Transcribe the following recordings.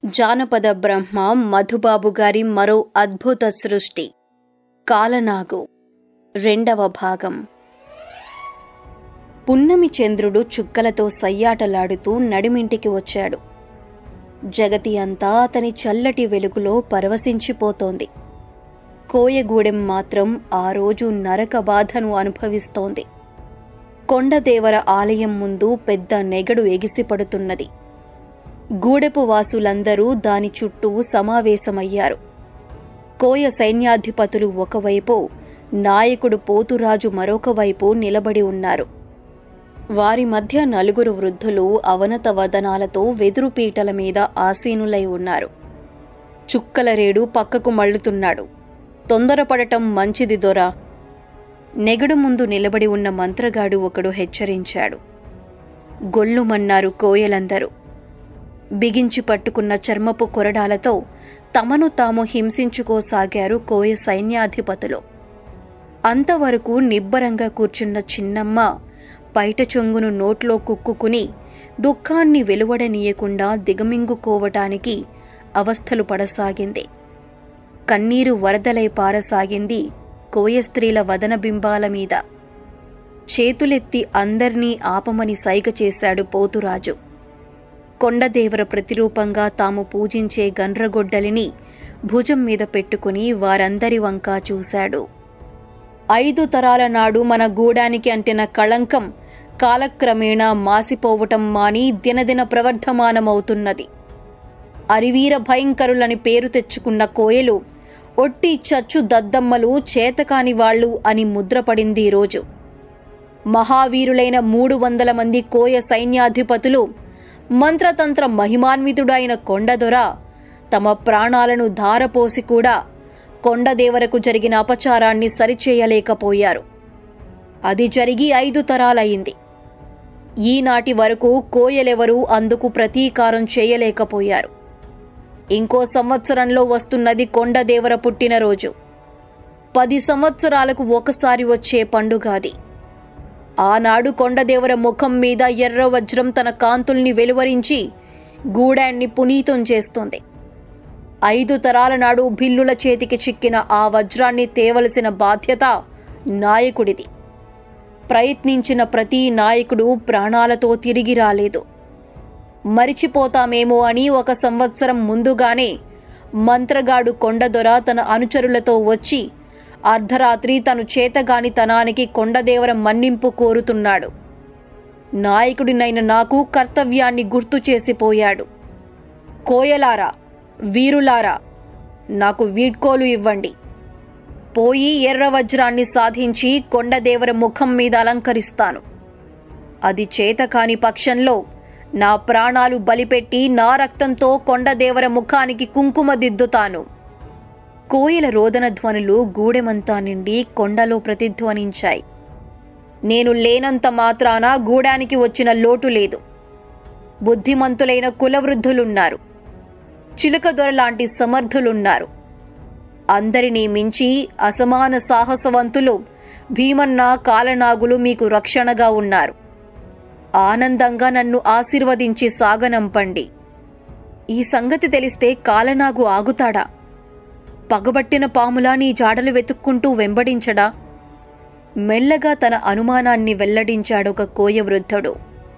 జానపద బ్రహ్మ మధుబాబు గారి మరో అద్భుత సృష్టి కాలనాగు రెండవ భాగం పున్నమి చంద్రుడు చుక్కలతో సయ్యాటలాడుతూ నడిమింటికి వచ్చాడు జగతి అంతా అతని చల్లటి వెలుగులో పరవశించిపోతోంది కోయగూడెం మాత్రం ఆ రోజు నరక బాధను అనుభవిస్తోంది కొండదేవర ఆలయం ముందు పెద్ద నెగడు ఎగిసిపడుతున్నది గూడెపు వాసులందరూ దాని చుట్టూ సమావేశమయ్యారు కోయ సైన్యాధిపతులు ఒకవైపు నాయకుడు పోతురాజు మరొక వైపు నిలబడి ఉన్నారు వారి మధ్య నలుగురు వృద్ధులు అవనత వదనాలతో వెదురు పీటల మీద ఆసీనులై ఉన్నారు చుక్కలరేడు పక్కకు మళ్ళుతున్నాడు తొందరపడటం మంచిది దొర నెగడు ముందు నిలబడి ఉన్న మంత్రగాడు ఒకడు హెచ్చరించాడు గొల్లుమన్నారు కోయలందరూ బిగించి పట్టుకున్న చర్మపు కొరడాలతో తమను తాము హింసించుకోసాగారు కోయ సైన్యాధిపతులు అంతవరకు నిబ్బరంగా కూర్చున్న చిన్నమ్మ పైట చొంగును నోట్లో కుక్కుకుని దుఃఖాన్ని వెలువడనీయకుండా దిగమింగుకోవటానికి అవస్థలు పడసాగింది కన్నీరు వరదలై పారసాగింది కోయ స్త్రీల వదన బింబాల మీద చేతులెత్తి అందర్నీ ఆపమని సైగ చేశాడు పోతురాజు కొండదేవర ప్రతిరూపంగా తాము పూజించే గండ్రగొడ్డలిని భుజం మీద పెట్టుకుని వారందరి వంకా చూశాడు ఐదు తరాల నాడు మన గూడానికి అంటిన కళంకం కాలక్రమేణా మాసిపోవటం మాని దినదిన ప్రవర్ధమానమవుతున్నది అరివీర భయంకరులని పేరు తెచ్చుకున్న కోయలు ఒట్టి చచ్చు దద్దమ్మలు చేతకాని వాళ్ళు అని ముద్రపడింది ఈ రోజు మహావీరులైన మూడు వందల మంది కోయ సైన్యాధిపతులు మంత్రతంత్ర మహిమాన్వితుడైన కొండదొర తమ ప్రాణాలను ధారపోసి కూడా కొండదేవరకు జరిగిన అపచారాన్ని సరిచేయలేకపోయారు అది జరిగి ఐదు తరాలయ్యింది ఈనాటి వరకు కోయలెవరూ అందుకు ప్రతీకారం చేయలేకపోయారు ఇంకో సంవత్సరంలో వస్తున్నది కొండదేవర పుట్టినరోజు పది సంవత్సరాలకు ఒకసారి వచ్చే పండుగాది ఆనాడు కొండదేవర ముఖం మీద ఎర్ర వజ్రం తన కాంతుల్ని వెలువరించి గూడాన్ని పునీతం చేస్తోంది ఐదు తరాల నాడు భిల్లుల చేతికి చిక్కిన ఆ వజ్రాన్ని తేవలసిన బాధ్యత నాయకుడిది ప్రయత్నించిన ప్రతి నాయకుడు ప్రాణాలతో తిరిగి రాలేదు మరిచిపోతామేమో అని ఒక సంవత్సరం ముందుగానే మంత్రగాడు కొండదొర తన అనుచరులతో వచ్చి అర్ధరాత్రి తను చేతగానితనానికి కొండదేవర మన్నింపు కోరుతున్నాడు నాయకుడినైన నాకు కర్తవ్యాన్ని గుర్తు చేసిపోయాడు కోయలారా వీరులారా నాకు వీడ్కోలు ఇవ్వండి పోయి ఎర్ర వజ్రాన్ని సాధించి కొండదేవర ముఖం మీద అలంకరిస్తాను అది చేతకాని పక్షంలో నా ప్రాణాలు బలిపెట్టి నా రక్తంతో కొండదేవర ముఖానికి కుంకుమ దిద్దుతాను కోయిల రోదన ధ్వనులు గూడెమంతా నిండి కొండలో ప్రతిధ్వనించాయి నేను లేనంత మాత్రాన గూడానికి వచ్చిన లోటు లేదు బుద్ధిమంతులైన కులవృద్ధులున్నారు చిలుక దొరలాంటి సమర్థులున్నారు అందరినీ మించి అసమాన సాహసవంతులు భీమన్న కాలనాగులు మీకు రక్షణగా ఉన్నారు ఆనందంగా నన్ను ఆశీర్వదించి సాగనంపండి ఈ సంగతి తెలిస్తే కాలనాగు ఆగుతాడా పగబట్టిన పాములా నీ జాడలు వెతుక్కుంటూ వెంబడించడా మెల్లగా తన అనుమానాన్ని వెల్లడించాడొక కోయ వృద్ధుడు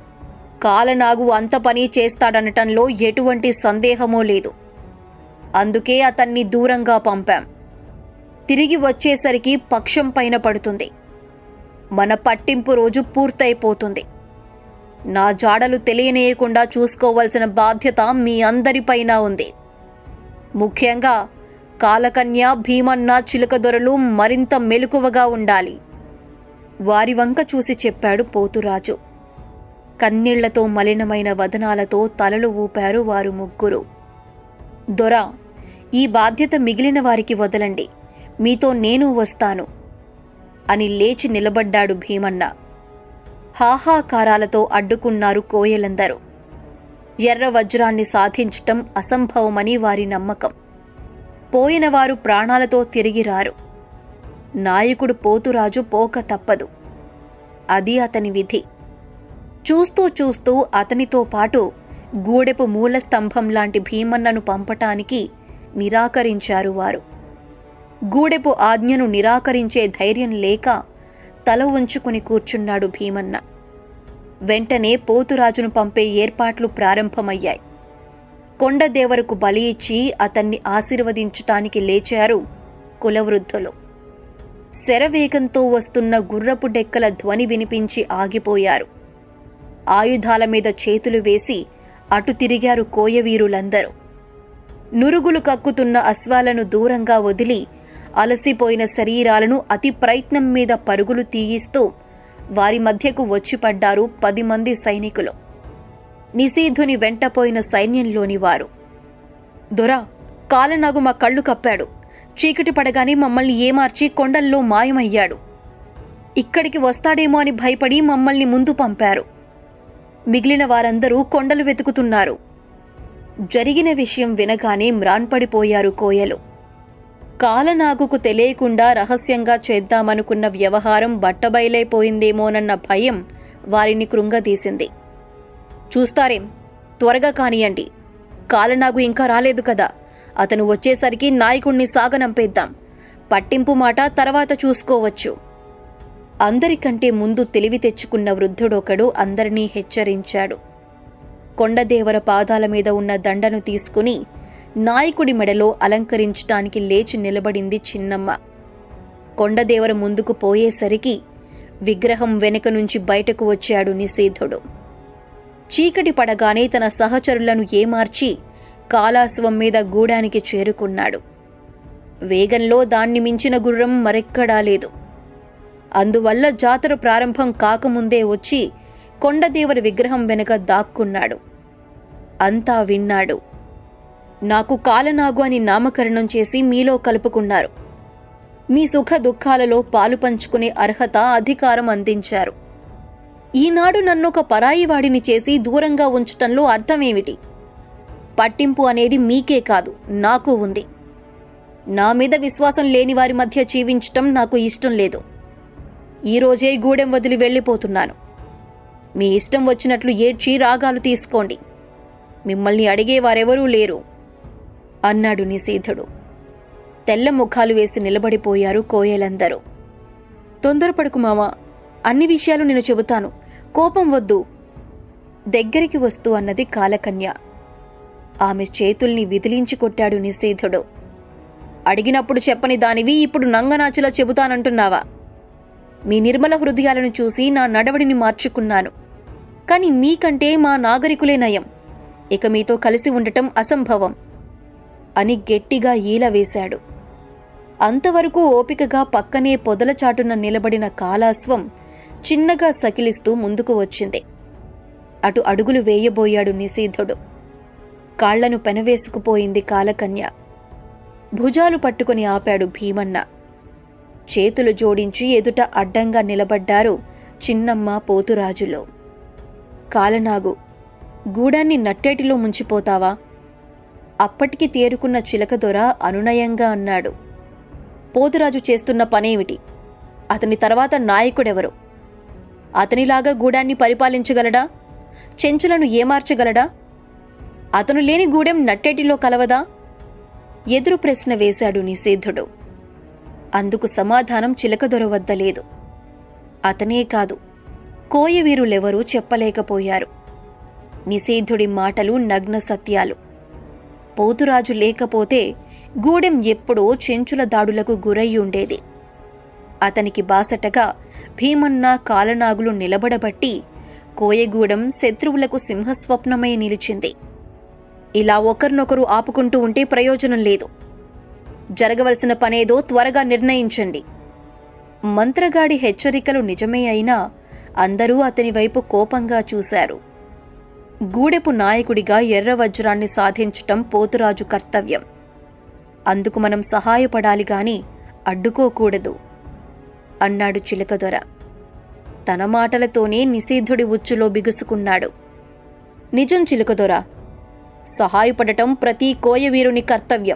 కాలనాగు అంత పని చేస్తాడనటంలో ఎటువంటి సందేహమూ లేదు అందుకే అతన్ని దూరంగా పంపాం తిరిగి వచ్చేసరికి పక్షం పైన పడుతుంది మన పట్టింపు రోజు పూర్తయిపోతుంది నా జాడలు తెలియనేయకుండా చూసుకోవలసిన బాధ్యత మీ అందరిపైన ఉంది ముఖ్యంగా కాలకన్య భీమన్న చిలుకదొరలు మరింత మెలకువగా ఉండాలి వారి వంక చూసి చెప్పాడు పోతురాజు కన్నీళ్లతో మలినమైన వదనాలతో తలలు ఊపారు వారు ముగ్గురు దొర ఈ బాధ్యత మిగిలిన వారికి వదలండి మీతో నేను వస్తాను అని లేచి నిలబడ్డాడు భీమన్న హాహాకారాలతో అడ్డుకున్నారు కోయలందరూ ఎర్ర వజ్రాన్ని సాధించటం అసంభవమని వారి నమ్మకం పోయినవారు ప్రాణాలతో తిరిగి రారు నాయకుడు పోతురాజు పోక తప్పదు అది అతని విధి చూస్తూ చూస్తూ అతనితో పాటు గూడెపు మూల స్తంభం లాంటి భీమన్నను పంపటానికి నిరాకరించారు వారు గూడెపు ఆజ్ఞను నిరాకరించే ధైర్యం లేక తల ఉంచుకుని కూర్చున్నాడు భీమన్న వెంటనే పోతురాజును పంపే ఏర్పాట్లు ప్రారంభమయ్యాయి కొండదేవరకు బలి ఇచ్చి అతన్ని ఆశీర్వదించటానికి లేచారు కులవృద్ధులు శరవేగంతో వస్తున్న గుర్రపు డెక్కల ధ్వని వినిపించి ఆగిపోయారు ఆయుధాల మీద చేతులు వేసి అటు తిరిగారు కోయవీరులందరూ నురుగులు కక్కుతున్న అశ్వాలను దూరంగా వదిలి అలసిపోయిన శరీరాలను అతి ప్రయత్నం మీద పరుగులు తీయిస్తూ వారి మధ్యకు వచ్చిపడ్డారు పది మంది సైనికులు నిశీధుని వెంటపోయిన సైన్యంలోని వారు దొర కాలనాగు మా కళ్ళు కప్పాడు చీకటి పడగానే మమ్మల్ని ఏమార్చి కొండల్లో మాయమయ్యాడు ఇక్కడికి వస్తాడేమో అని భయపడి మమ్మల్ని ముందు పంపారు మిగిలిన వారందరూ కొండలు వెతుకుతున్నారు జరిగిన విషయం వినగానే మ్రాన్పడిపోయారు కోయలు కాలనాగుకు తెలియకుండా రహస్యంగా చేద్దామనుకున్న వ్యవహారం బట్టబయలైపోయిందేమోనన్న భయం వారిని కృంగదీసింది చూస్తారేం త్వరగా కానియండి కాలనాగు ఇంకా రాలేదు కదా అతను వచ్చేసరికి నాయకుణ్ణి సాగనంపేద్దాం పట్టింపు మాట తర్వాత చూసుకోవచ్చు అందరికంటే ముందు తెలివి తెచ్చుకున్న వృద్ధుడొకడు అందరినీ హెచ్చరించాడు కొండదేవర పాదాల మీద ఉన్న దండను తీసుకుని నాయకుడి మెడలో అలంకరించటానికి లేచి నిలబడింది చిన్నమ్మ కొండదేవర ముందుకు పోయేసరికి విగ్రహం వెనుక నుంచి బయటకు వచ్చాడు నిషేధుడు చీకటి పడగానే తన సహచరులను ఏమార్చి కాలాశ్వం మీద గూడానికి చేరుకున్నాడు వేగంలో దాన్ని మించిన గుర్రం మరెక్కడా లేదు అందువల్ల జాతర ప్రారంభం కాకముందే వచ్చి కొండదేవరి విగ్రహం వెనుక దాక్కున్నాడు అంతా విన్నాడు నాకు కాలనాగు అని నామకరణం చేసి మీలో కలుపుకున్నారు మీ సుఖ దుఃఖాలలో పాలు పంచుకునే అర్హత అధికారం అందించారు ఈనాడు నన్నొక పరాయివాడిని చేసి దూరంగా ఉంచటంలో అర్థమేమిటి పట్టింపు అనేది మీకే కాదు నాకు ఉంది నా మీద విశ్వాసం లేని వారి మధ్య జీవించటం నాకు ఇష్టం లేదు ఈరోజే గూడెం వదిలి వెళ్ళిపోతున్నాను మీ ఇష్టం వచ్చినట్లు ఏడ్చి రాగాలు తీసుకోండి మిమ్మల్ని అడిగేవారెవరూ లేరు అన్నాడు నిశీధుడు తెల్ల ముఖాలు వేసి నిలబడిపోయారు కోయలందరూ తొందరపడకు మామ అన్ని విషయాలు నేను చెబుతాను కోపం వద్దు దగ్గరికి వస్తూ అన్నది కాలకన్య ఆమె చేతుల్ని విదిలించి కొట్టాడు నిశీధుడు అడిగినప్పుడు చెప్పని దానివి ఇప్పుడు నంగనాచులా చెబుతానంటున్నావా మీ నిర్మల హృదయాలను చూసి నా నడవడిని మార్చుకున్నాను కాని మీకంటే మా నాగరికులే నయం ఇక మీతో కలిసి ఉండటం అసంభవం అని గట్టిగా ఈల వేశాడు అంతవరకు ఓపికగా పక్కనే పొదల చాటున నిలబడిన కాలాస్వం చిన్నగా సకిలిస్తూ ముందుకు వచ్చింది అటు అడుగులు వేయబోయాడు నిశీధుడు కాళ్లను పెనవేసుకుపోయింది కాలకన్య భుజాలు పట్టుకుని ఆపాడు భీమన్న చేతులు జోడించి ఎదుట అడ్డంగా నిలబడ్డారు చిన్నమ్మ పోతురాజులో కాలనాగు గూడాన్ని నట్టేటిలో ముంచిపోతావా అప్పటికి తేరుకున్న చిలకదొర అనునయంగా అన్నాడు పోతురాజు చేస్తున్న పనేమిటి అతని తర్వాత నాయకుడెవరు అతనిలాగా గూడాన్ని పరిపాలించగలడా చెంచులను ఏమార్చగలడా అతను లేని గూడెం నట్టేటిలో కలవదా ఎదురు ప్రశ్న వేశాడు నిషేధుడు అందుకు సమాధానం చిలకదొర వద్ద లేదు అతనే కాదు కోయవీరులెవరూ చెప్పలేకపోయారు నిషేధుడి మాటలు నగ్న సత్యాలు పోతురాజు లేకపోతే గూడెం ఎప్పుడో చెంచుల దాడులకు గురయ్యుండేది అతనికి బాసటగా భీమన్న కాలనాగులు నిలబడబట్టి కోయగూడెం శత్రువులకు సింహస్వప్నమై నిలిచింది ఇలా ఒకరినొకరు ఆపుకుంటూ ఉంటే ప్రయోజనం లేదు జరగవలసిన పనేదో త్వరగా నిర్ణయించండి మంత్రగాడి హెచ్చరికలు నిజమే అయినా అందరూ అతని వైపు కోపంగా చూశారు గూడెపు నాయకుడిగా ఎర్ర వజ్రాన్ని సాధించటం పోతురాజు కర్తవ్యం అందుకు మనం సహాయపడాలి గాని అడ్డుకోకూడదు అన్నాడు చిలకదొర తన మాటలతోనే నిషేధుడి ఉచ్చులో బిగుసుకున్నాడు నిజం చిలకదొర సహాయపడటం ప్రతి కోయవీరుని కర్తవ్యం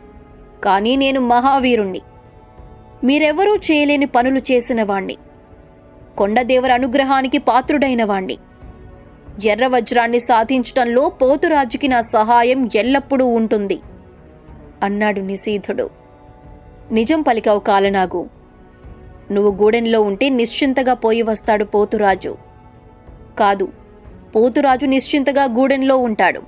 కానీ నేను మహావీరుణ్ణి మీరెవరూ చేయలేని పనులు చేసిన వాణ్ణి కొండదేవర అనుగ్రహానికి పాత్రుడైన వాణ్ణి ఎర్ర వజ్రాన్ని సాధించటంలో పోతురాజుకి నా సహాయం ఎల్లప్పుడూ ఉంటుంది అన్నాడు నిశీధుడు నిజం పలికావు కాలనాగు నువ్వు గూడెంలో ఉంటే నిశ్చింతగా పోయి వస్తాడు పోతురాజు కాదు పోతురాజు నిశ్చింతగా గూడెంలో ఉంటాడు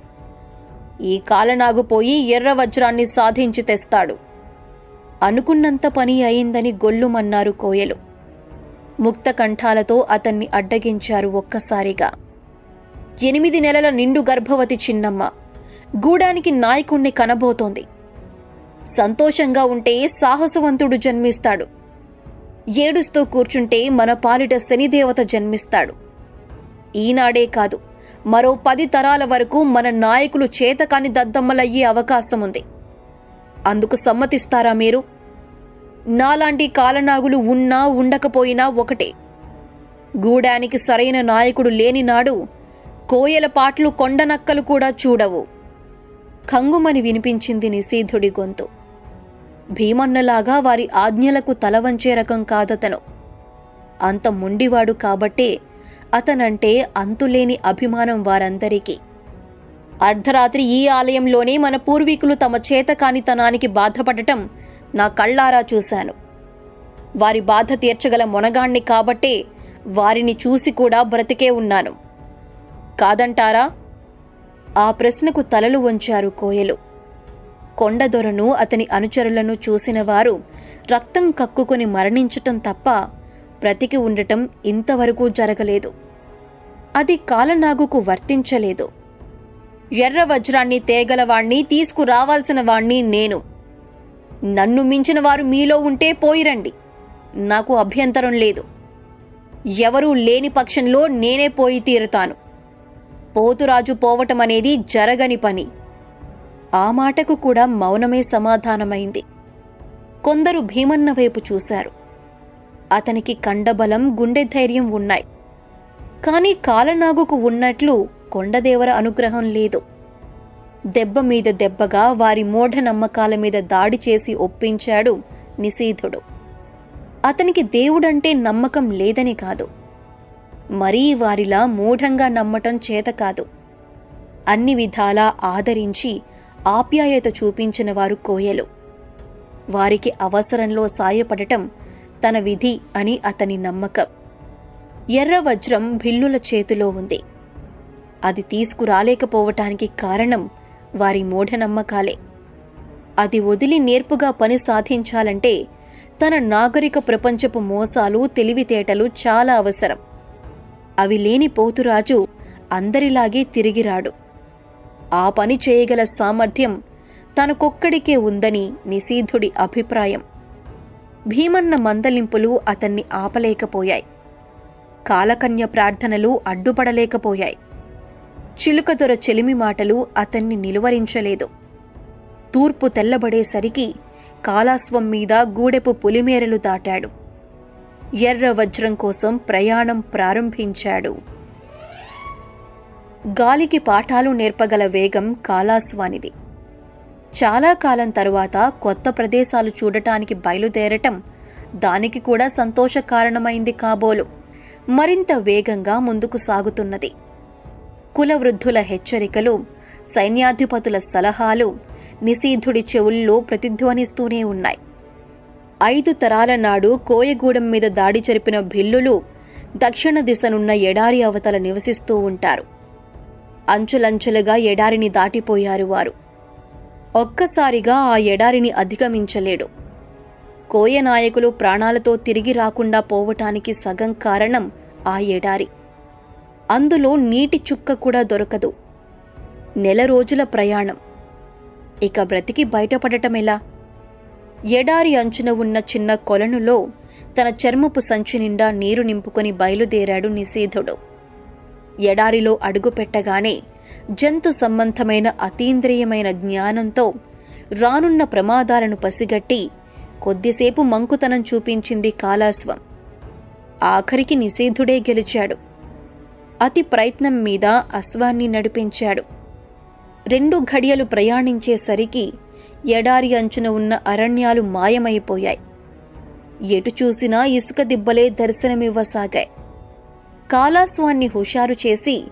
ఈ కాలనాగు పోయి ఎర్ర వజ్రాన్ని సాధించి తెస్తాడు అనుకున్నంత పని అయిందని గొల్లుమన్నారు కోయలు ముక్త కంఠాలతో అతన్ని అడ్డగించారు ఒక్కసారిగా ఎనిమిది నెలల నిండు గర్భవతి చిన్నమ్మ గూడానికి నాయకుణ్ణి కనబోతోంది సంతోషంగా ఉంటే సాహసవంతుడు జన్మిస్తాడు ఏడుస్తూ కూర్చుంటే మన పాలిట శనిదేవత జన్మిస్తాడు ఈనాడే కాదు మరో పది తరాల వరకు మన నాయకులు చేతకాని దద్దమ్మలయ్యే అవకాశం ఉంది అందుకు సమ్మతిస్తారా మీరు నాలాంటి కాలనాగులు ఉన్నా ఉండకపోయినా ఒకటే గూడానికి సరైన నాయకుడు లేని నాడు కోయల పాటలు కొండనక్కలు కూడా చూడవు కంగుమని వినిపించింది నిశీధుడి గొంతు భీమన్నలాగా వారి ఆజ్ఞలకు తలవంచే రకం కాదతను అంత మొండివాడు కాబట్టే అతనంటే అంతులేని అభిమానం వారందరికీ అర్ధరాత్రి ఈ ఆలయంలోనే మన పూర్వీకులు తమ చేతకానితనానికి బాధపడటం నా కళ్ళారా చూశాను వారి బాధ తీర్చగల మొనగాణ్ణి కాబట్టే వారిని చూసి కూడా బ్రతికే ఉన్నాను కాదంటారా ఆ ప్రశ్నకు తలలు వంచారు కోయలు కొండదొరను అతని అనుచరులను చూసిన వారు రక్తం కక్కుకొని మరణించటం తప్ప బ్రతికి ఉండటం ఇంతవరకు జరగలేదు అది కాలనాగుకు వర్తించలేదు ఎర్ర వజ్రాన్ని తేగలవాణ్ణి తీసుకురావాల్సిన వాణ్ణి నేను నన్ను మించిన వారు మీలో ఉంటే పోయిరండి నాకు అభ్యంతరం లేదు ఎవరూ లేని పక్షంలో నేనే పోయి తీరుతాను పోతురాజు పోవటం అనేది జరగని పని ఆ మాటకు కూడా మౌనమే సమాధానమైంది కొందరు భీమన్న వైపు చూశారు అతనికి కండబలం గుండె ధైర్యం ఉన్నాయి కాని కాలనాగుకు ఉన్నట్లు కొండదేవర అనుగ్రహం లేదు దెబ్బ మీద దెబ్బగా వారి మూఢ నమ్మకాల మీద దాడి చేసి ఒప్పించాడు నిశీధుడు అతనికి దేవుడంటే నమ్మకం లేదని కాదు మరీ వారిలా మూఢంగా నమ్మటం చేత కాదు అన్ని విధాలా ఆదరించి ఆప్యాయత చూపించిన వారు కోయలు వారికి అవసరంలో సాయపడటం తన విధి అని అతని నమ్మకం ఎర్ర వజ్రం భిల్లుల చేతిలో ఉంది అది తీసుకురాలేకపోవటానికి కారణం వారి మూఢనమ్మకాలే అది వదిలి నేర్పుగా పని సాధించాలంటే తన నాగరిక ప్రపంచపు మోసాలు తెలివితేటలు చాలా అవసరం అవి లేని పోతురాజు అందరిలాగే తిరిగిరాడు ఆ పని చేయగల సామర్థ్యం తనకొక్కడికే ఉందని నిశీధుడి అభిప్రాయం భీమన్న మందలింపులు అతన్ని ఆపలేకపోయాయి కాలకన్య ప్రార్థనలు అడ్డుపడలేకపోయాయి చిలుకదొర చెలిమి మాటలు అతన్ని నిలువరించలేదు తూర్పు తెల్లబడేసరికి కాలాస్వం మీద గూడెపు పులిమేరలు దాటాడు ఎర్ర వజ్రం కోసం ప్రయాణం ప్రారంభించాడు గాలికి పాఠాలు నేర్పగల వేగం కాలాస్వానిది చాలా కాలం తరువాత కొత్త ప్రదేశాలు చూడటానికి బయలుదేరటం దానికి కూడా సంతోష కారణమైంది కాబోలు మరింత వేగంగా ముందుకు సాగుతున్నది కులవృద్ధుల హెచ్చరికలు సైన్యాధిపతుల సలహాలు నిశీధుడి చెవుల్లో ప్రతిధ్వనిస్తూనే ఉన్నాయి ఐదు తరాల నాడు కోయగూడెం మీద దాడి జరిపిన భిల్లులు దక్షిణ దిశనున్న ఎడారి అవతల నివసిస్తూ ఉంటారు అంచులంచులుగా ఎడారిని దాటిపోయారు వారు ఒక్కసారిగా ఆ ఎడారిని అధిగమించలేడు కోయ నాయకులు ప్రాణాలతో తిరిగి రాకుండా పోవటానికి సగం కారణం ఆ ఎడారి అందులో నీటి చుక్క కూడా దొరకదు నెల రోజుల ప్రయాణం ఇక బ్రతికి బయటపడటమెలా ఎడారి అంచున ఉన్న చిన్న కొలనులో తన చర్మపు సంచి నిండా నీరు నింపుకొని బయలుదేరాడు నిశీధుడు ఎడారిలో అడుగుపెట్టగానే జంతు సంబంధమైన అతీంద్రియమైన జ్ఞానంతో రానున్న ప్రమాదాలను పసిగట్టి కొద్దిసేపు మంకుతనం చూపించింది కాలాస్వం ఆఖరికి నిషేధుడే గెలిచాడు అతి ప్రయత్నం మీద అశ్వాన్ని నడిపించాడు రెండు ఘడియలు ప్రయాణించేసరికి ఎడారి అంచున ఉన్న అరణ్యాలు మాయమైపోయాయి ఎటు చూసినా ఇసుక దిబ్బలే దర్శనమివ్వసాగాయి కాలాస్వాన్ని హుషారు చేసి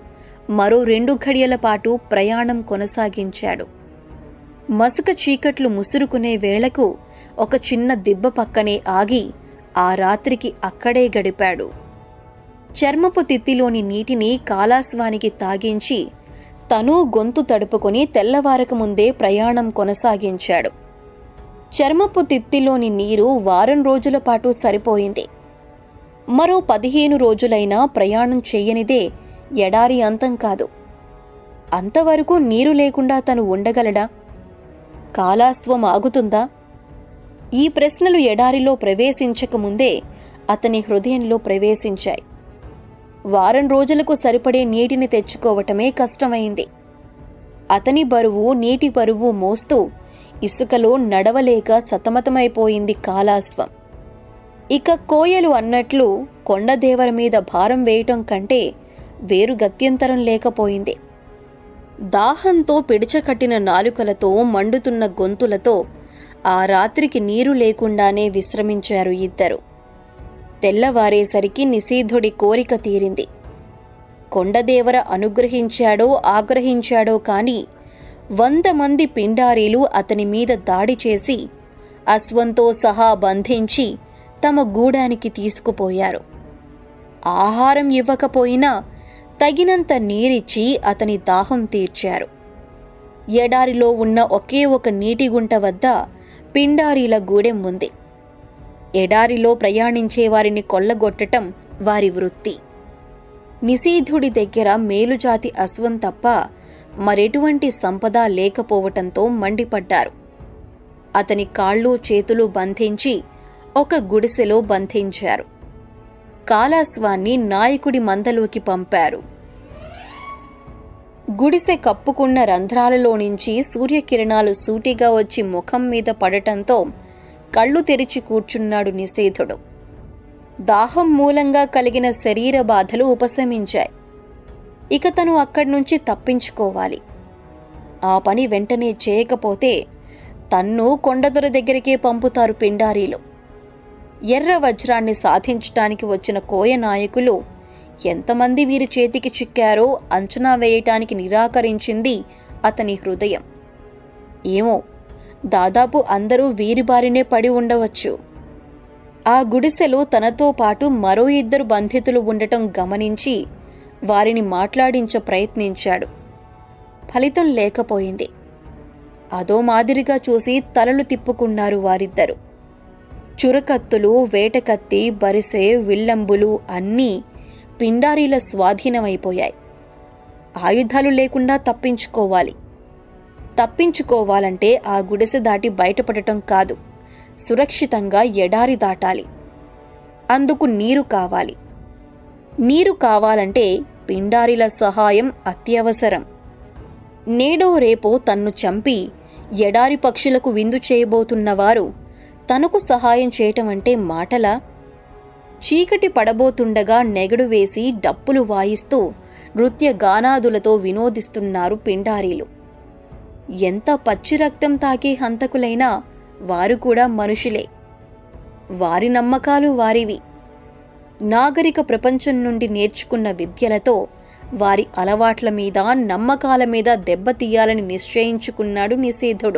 మరో రెండు ఘడియల పాటు ప్రయాణం కొనసాగించాడు మసక చీకట్లు ముసురుకునే వేళకు ఒక చిన్న దిబ్బ పక్కనే ఆగి ఆ రాత్రికి అక్కడే గడిపాడు చర్మపు తిత్తిలోని నీటిని కాలాస్వానికి తాగించి తను గొంతు తడుపుకొని తెల్లవారక ముందే ప్రయాణం కొనసాగించాడు చర్మపు తిత్తిలోని నీరు వారం రోజుల పాటు సరిపోయింది మరో పదిహేను రోజులైనా ప్రయాణం చెయ్యనిదే ఎడారి అంతం కాదు అంతవరకు నీరు లేకుండా తను ఉండగలడా కాలాస్వం ఆగుతుందా ఈ ప్రశ్నలు ఎడారిలో ప్రవేశించకముందే అతని హృదయంలో ప్రవేశించాయి వారం రోజులకు సరిపడే నీటిని తెచ్చుకోవటమే కష్టమైంది అతని బరువు నీటి బరువు మోస్తూ ఇసుకలో నడవలేక సతమతమైపోయింది కాలాస్వం ఇక కోయలు అన్నట్లు కొండదేవర మీద భారం వేయటం కంటే వేరు గత్యంతరం లేకపోయింది దాహంతో పిడిచకట్టిన నాలుకలతో మండుతున్న గొంతులతో ఆ రాత్రికి నీరు లేకుండానే విశ్రమించారు ఇద్దరు తెల్లవారేసరికి నిషీధుడి కోరిక తీరింది కొండదేవర అనుగ్రహించాడో ఆగ్రహించాడో కాని వంద మంది పిండారీలు అతని మీద దాడి చేసి అశ్వంతో సహా బంధించి తమ గూడానికి తీసుకుపోయారు ఆహారం ఇవ్వకపోయినా తగినంత నీరిచ్చి అతని దాహం తీర్చారు ఎడారిలో ఉన్న ఒకే ఒక నీటి గుంట వద్ద పిండారీల గూడెం ఉంది ఎడారిలో ప్రయాణించే వారిని కొల్లగొట్టటం వారి వృత్తి నిషీధుడి దగ్గర మేలుజాతి అశ్వం తప్ప మరెటువంటి సంపద లేకపోవటంతో మండిపడ్డారు అతని కాళ్ళు చేతులు బంధించి ఒక గుడిసెలో బంధించారు కాలాస్వాన్ని నాయకుడి మందలోకి పంపారు గుడిసె కప్పుకున్న రంధ్రాలలో నుంచి సూర్యకిరణాలు సూటిగా వచ్చి ముఖం మీద పడటంతో కళ్ళు తెరిచి కూర్చున్నాడు నిషేధుడు దాహం మూలంగా కలిగిన శరీర బాధలు ఉపశమించాయి ఇక తను అక్కడి నుంచి తప్పించుకోవాలి ఆ పని వెంటనే చేయకపోతే తన్ను కొండదొర దగ్గరికే పంపుతారు పిండారీలు ఎర్ర వజ్రాన్ని సాధించటానికి వచ్చిన కోయ నాయకులు ఎంతమంది వీరి చేతికి చిక్కారో అంచనా వేయటానికి నిరాకరించింది అతని హృదయం ఏమో దాదాపు అందరూ వీరి బారినే పడి ఉండవచ్చు ఆ గుడిసెలో తనతో పాటు మరో ఇద్దరు బంధితులు ఉండటం గమనించి వారిని మాట్లాడించ ప్రయత్నించాడు ఫలితం లేకపోయింది అదో మాదిరిగా చూసి తలలు తిప్పుకున్నారు వారిద్దరు చురకత్తులు వేటకత్తి బరిసె విల్లంబులు అన్నీ పిండారీల స్వాధీనమైపోయాయి ఆయుధాలు లేకుండా తప్పించుకోవాలి తప్పించుకోవాలంటే ఆ గుడిసె దాటి బయటపడటం కాదు సురక్షితంగా ఎడారి దాటాలి అందుకు నీరు కావాలి నీరు కావాలంటే పిండారిల సహాయం అత్యవసరం నేడో రేపో తన్ను చంపి ఎడారి పక్షులకు విందు చేయబోతున్నవారు తనకు సహాయం చేయటం అంటే మాటలా చీకటి పడబోతుండగా నెగడు వేసి డప్పులు వాయిస్తూ నృత్య గానాదులతో వినోదిస్తున్నారు పిండారీలు ఎంత పచ్చి రక్తం తాకే హంతకులైనా వారు కూడా మనుషులే వారి నమ్మకాలు వారివి నాగరిక ప్రపంచం నుండి నేర్చుకున్న విద్యలతో వారి అలవాట్ల మీద నమ్మకాల మీద దెబ్బతీయాలని నిశ్చయించుకున్నాడు నిషేధుడు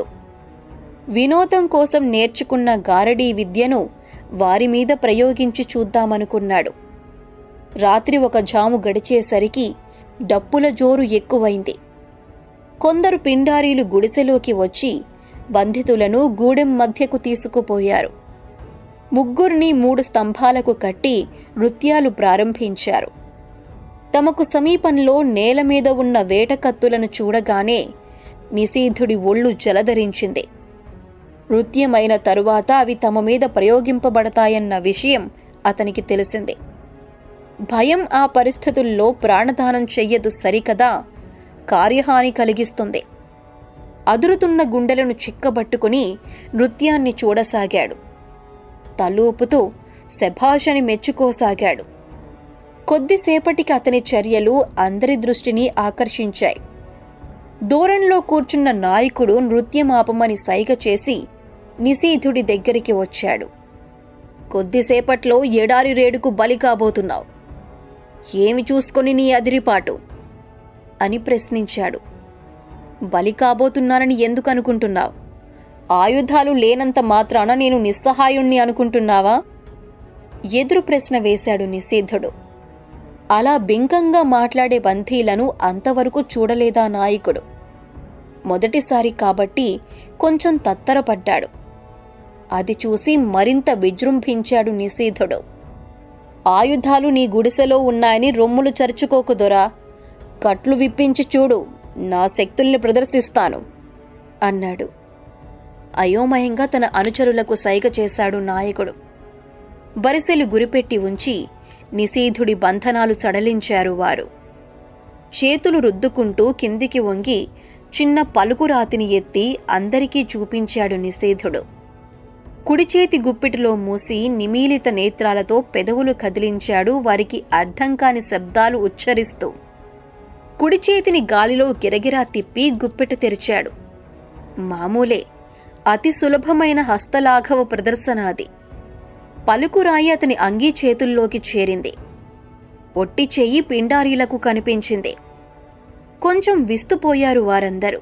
వినోదం కోసం నేర్చుకున్న గారడీ విద్యను వారి మీద ప్రయోగించి చూద్దామనుకున్నాడు రాత్రి ఒక జాము గడిచేసరికి డప్పుల జోరు ఎక్కువైంది కొందరు పిండారీలు గుడిసెలోకి వచ్చి బంధితులను గూడెం మధ్యకు తీసుకుపోయారు ముగ్గురిని మూడు స్తంభాలకు కట్టి నృత్యాలు ప్రారంభించారు తమకు సమీపంలో నేల మీద ఉన్న వేటకత్తులను చూడగానే నిషీధుడి ఒళ్ళు జలధరించింది నృత్యమైన తరువాత అవి తమ మీద ప్రయోగింపబడతాయన్న విషయం అతనికి తెలిసింది భయం ఆ పరిస్థితుల్లో ప్రాణదానం చెయ్యదు సరికదా కార్యహాని కలిగిస్తుంది అదురుతున్న గుండెలను చిక్కబట్టుకుని నృత్యాన్ని చూడసాగాడు తలూపుతూ శభాషని మెచ్చుకోసాగాడు కొద్దిసేపటికి అతని చర్యలు అందరి దృష్టిని ఆకర్షించాయి దూరంలో కూర్చున్న నాయకుడు నృత్యమాపమని సైగ చేసి నిశీధుడి దగ్గరికి వచ్చాడు కొద్దిసేపట్లో ఎడారి రేడుకు బలి కాబోతున్నావు ఏమి చూసుకొని నీ అదిరిపాటు అని ప్రశ్నించాడు బలి కాబోతున్నానని ఎందుకు అనుకుంటున్నావు ఆయుధాలు లేనంత మాత్రాన నేను నిస్సహాయుణ్ణి అనుకుంటున్నావా ఎదురు ప్రశ్న వేశాడు నిషేధుడు అలా బింకంగా మాట్లాడే బంధీలను అంతవరకు చూడలేదా నాయకుడు మొదటిసారి కాబట్టి కొంచెం తత్తరపడ్డాడు అది చూసి మరింత విజృంభించాడు నిషేధుడు ఆయుధాలు నీ గుడిసెలో ఉన్నాయని రొమ్ములు చరుచుకోకుదొరా కట్లు విప్పించి చూడు నా శక్తుల్ని ప్రదర్శిస్తాను అన్నాడు అయోమయంగా తన అనుచరులకు సైగ చేశాడు నాయకుడు బరిసెలు గురిపెట్టి ఉంచి నిషేధుడి బంధనాలు సడలించారు వారు చేతులు రుద్దుకుంటూ కిందికి వంగి చిన్న పలుకురాతిని ఎత్తి అందరికీ చూపించాడు నిషేధుడు కుడి చేతి గుప్పిటిలో మూసి నిమీలిత నేత్రాలతో పెదవులు కదిలించాడు వారికి అర్థం కాని శబ్దాలు ఉచ్చరిస్తూ కుడి చేతిని గాలిలో గిరగిరా తిప్పి గుప్పెట తెరిచాడు మామూలే అతి సులభమైన హస్తలాఘవ ప్రదర్శన అది పలుకురాయి అతని అంగీ చేతుల్లోకి చేరింది ఒట్టి చెయ్యి పిండారీలకు కనిపించింది కొంచెం విస్తుపోయారు వారందరూ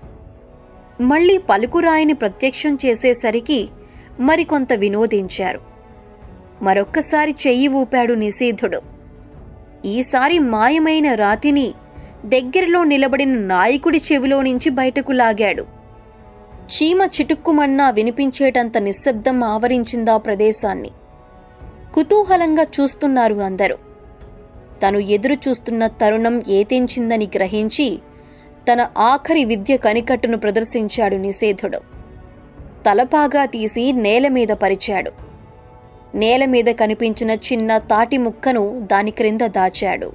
మళ్ళీ పలుకురాయిని ప్రత్యక్షం చేసేసరికి మరికొంత వినోదించారు మరొక్కసారి చెయ్యి ఊపాడు నిషేధుడు ఈసారి మాయమైన రాతిని దగ్గరలో నిలబడిన నాయకుడి చెవిలో నుంచి బయటకు లాగాడు చీమ చిటుక్కుమన్నా వినిపించేటంత నిశ్శబ్దం ఆవరించిందా ప్రదేశాన్ని కుతూహలంగా చూస్తున్నారు అందరూ తను ఎదురు చూస్తున్న తరుణం ఏతెంచిందని గ్రహించి తన ఆఖరి విద్య కనికట్టును ప్రదర్శించాడు నిషేధుడు తలపాగా తీసి నేల మీద పరిచాడు నేల మీద కనిపించిన చిన్న తాటి ముక్కను దాని క్రింద దాచాడు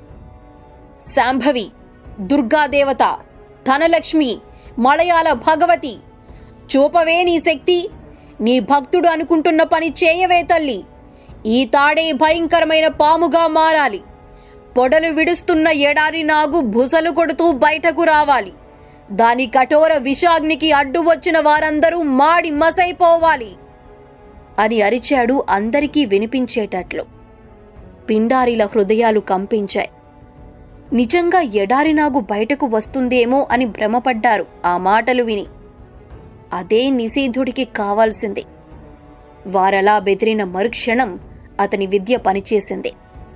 శాంభవి దుర్గాదేవత ధనలక్ష్మి మలయాళ భగవతి చూపవే నీ శక్తి నీ భక్తుడు అనుకుంటున్న పని చేయవే తల్లి ఈ తాడే భయంకరమైన పాముగా మారాలి పొడలు విడుస్తున్న ఎడారి నాగు బుసలు కొడుతూ బయటకు రావాలి దాని కఠోర విషాగ్నికి అడ్డు వచ్చిన వారందరూ మాడి మసైపోవాలి అని అరిచాడు అందరికీ వినిపించేటట్లు పిండారిల హృదయాలు కంపించాయి నిజంగా ఎడారి నాగు బయటకు వస్తుందేమో అని భ్రమపడ్డారు ఆ మాటలు విని అదే నిషేధుడికి కావాల్సింది వారలా బెదిరిన మరుక్షణం అతని విద్య పనిచేసింది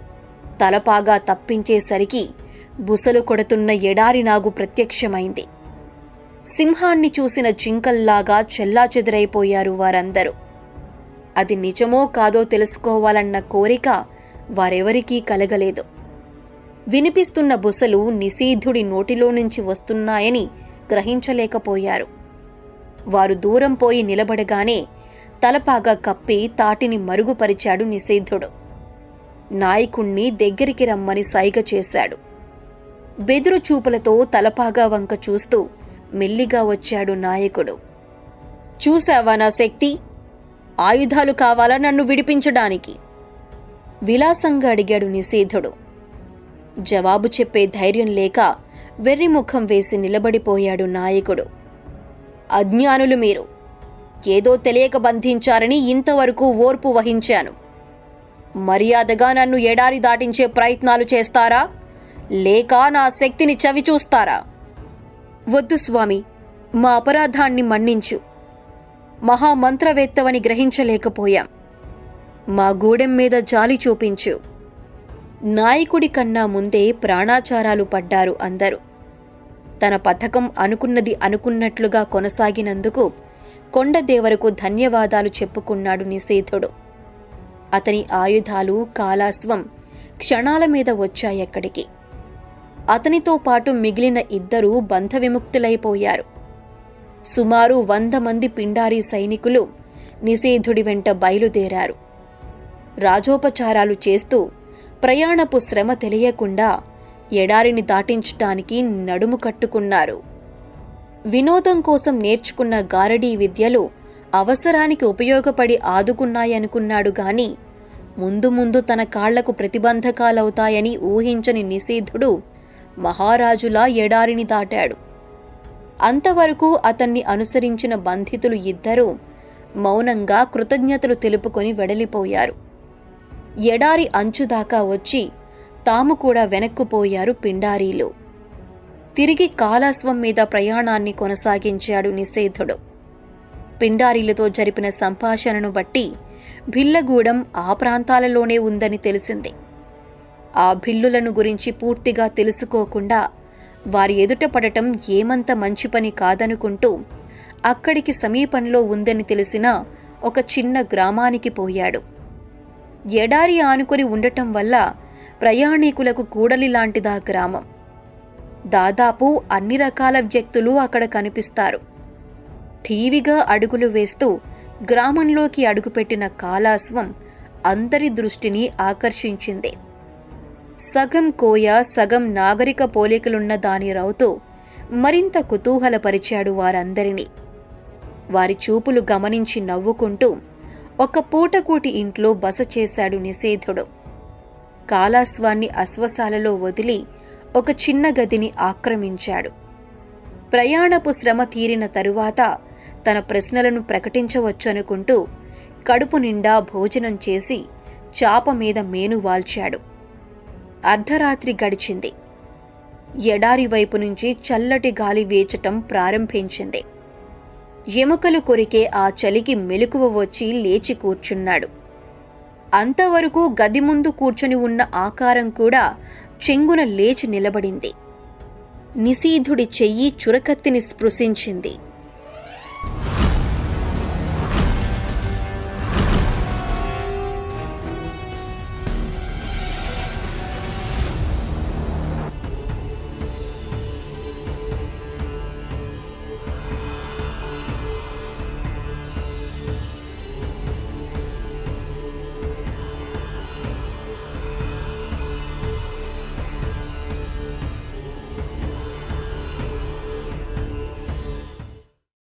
తలపాగా తప్పించేసరికి బుసలు కొడుతున్న ఎడారి నాగు ప్రత్యక్షమైంది సింహాన్ని చూసిన జింకల్లాగా చెల్లాచెదురైపోయారు వారందరూ అది నిజమో కాదో తెలుసుకోవాలన్న కోరిక వారెవరికీ కలగలేదు వినిపిస్తున్న బుసలు నిషేధుడి నోటిలో నుంచి వస్తున్నాయని గ్రహించలేకపోయారు వారు దూరం పోయి నిలబడగానే తలపాగా కప్పి తాటిని మరుగుపరిచాడు నిషేధుడు నాయకుణ్ణి దగ్గరికి రమ్మని సైగ చేశాడు బెదురు చూపులతో తలపాగా వంక చూస్తూ మెల్లిగా వచ్చాడు నాయకుడు చూశావా నా శక్తి ఆయుధాలు కావాలా నన్ను విడిపించడానికి విలాసంగా అడిగాడు నిషేధుడు జవాబు చెప్పే ధైర్యం లేక వెర్రిముఖం వేసి నిలబడిపోయాడు నాయకుడు అజ్ఞానులు మీరు ఏదో తెలియక బంధించారని ఇంతవరకు ఓర్పు వహించాను మర్యాదగా నన్ను ఎడారి దాటించే ప్రయత్నాలు చేస్తారా లేక నా శక్తిని చవిచూస్తారా వద్దు స్వామి మా అపరాధాన్ని మన్నించు మహామంత్రవేత్తవని గ్రహించలేకపోయాం మా గూడెం మీద జాలి చూపించు నాయకుడి కన్నా ముందే ప్రాణాచారాలు పడ్డారు అందరూ తన పథకం అనుకున్నది అనుకున్నట్లుగా కొనసాగినందుకు కొండదేవరకు ధన్యవాదాలు చెప్పుకున్నాడు నిషేధుడు అతని ఆయుధాలు కాలాస్వం క్షణాల మీద వచ్చాయక్కడికి అతనితో పాటు మిగిలిన ఇద్దరూ బంధ విముక్తులైపోయారు సుమారు వంద మంది పిండారీ సైనికులు నిషేధుడి వెంట బయలుదేరారు రాజోపచారాలు చేస్తూ ప్రయాణపు శ్రమ తెలియకుండా ఎడారిని దాటించటానికి నడుము కట్టుకున్నారు వినోదం కోసం నేర్చుకున్న గారడీ విద్యలు అవసరానికి ఉపయోగపడి ఆదుకున్నాయనుకున్నాడు గాని ముందు ముందు తన కాళ్లకు ప్రతిబంధకాలవుతాయని ఊహించని నిషేధుడు మహారాజులా ఎడారిని దాటాడు అంతవరకు అతన్ని అనుసరించిన బంధితులు ఇద్దరూ మౌనంగా కృతజ్ఞతలు తెలుపుకొని వెడలిపోయారు ఎడారి అంచుదాకా వచ్చి తాము కూడా వెనక్కుపోయారు పిండారీలు తిరిగి కాలాస్వం మీద ప్రయాణాన్ని కొనసాగించాడు నిషేధుడు పిండారీలతో జరిపిన సంభాషణను బట్టి భిల్లగూడెం ఆ ప్రాంతాలలోనే ఉందని తెలిసింది ఆ భిల్లులను గురించి పూర్తిగా తెలుసుకోకుండా వారి ఎదుట పడటం ఏమంత మంచి పని కాదనుకుంటూ అక్కడికి సమీపంలో ఉందని తెలిసిన ఒక చిన్న గ్రామానికి పోయాడు ఎడారి ఆనుకొని ఉండటం వల్ల ప్రయాణికులకు కూడలి లాంటిదా గ్రామం దాదాపు అన్ని రకాల వ్యక్తులు అక్కడ కనిపిస్తారు ఠీవిగా అడుగులు వేస్తూ గ్రామంలోకి అడుగుపెట్టిన కాలాస్వం అందరి దృష్టిని ఆకర్షించింది సగం కోయ సగం నాగరిక పోలికలున్న దాని రౌతు మరింత కుతూహలపరిచాడు వారందరినీ వారి చూపులు గమనించి నవ్వుకుంటూ ఒక పూటకూటి ఇంట్లో బస చేశాడు నిషేధుడు కాలాస్వాన్ని అశ్వశాలలో వదిలి ఒక చిన్న గదిని ఆక్రమించాడు ప్రయాణపు శ్రమ తీరిన తరువాత తన ప్రశ్నలను ప్రకటించవచ్చనుకుంటూ కడుపు నిండా భోజనం చేసి చాప మీద మేను వాల్చాడు అర్ధరాత్రి గడిచింది ఎడారి వైపు నుంచి చల్లటి గాలి వేచటం ప్రారంభించింది ఎముకలు కొరికే ఆ చలికి మెలకువ వచ్చి లేచి కూర్చున్నాడు అంతవరకు గది ముందు కూర్చొని ఉన్న ఆకారం కూడా చెంగున లేచి నిలబడింది నిశీధుడి చెయ్యి చురకత్తిని స్పృశించింది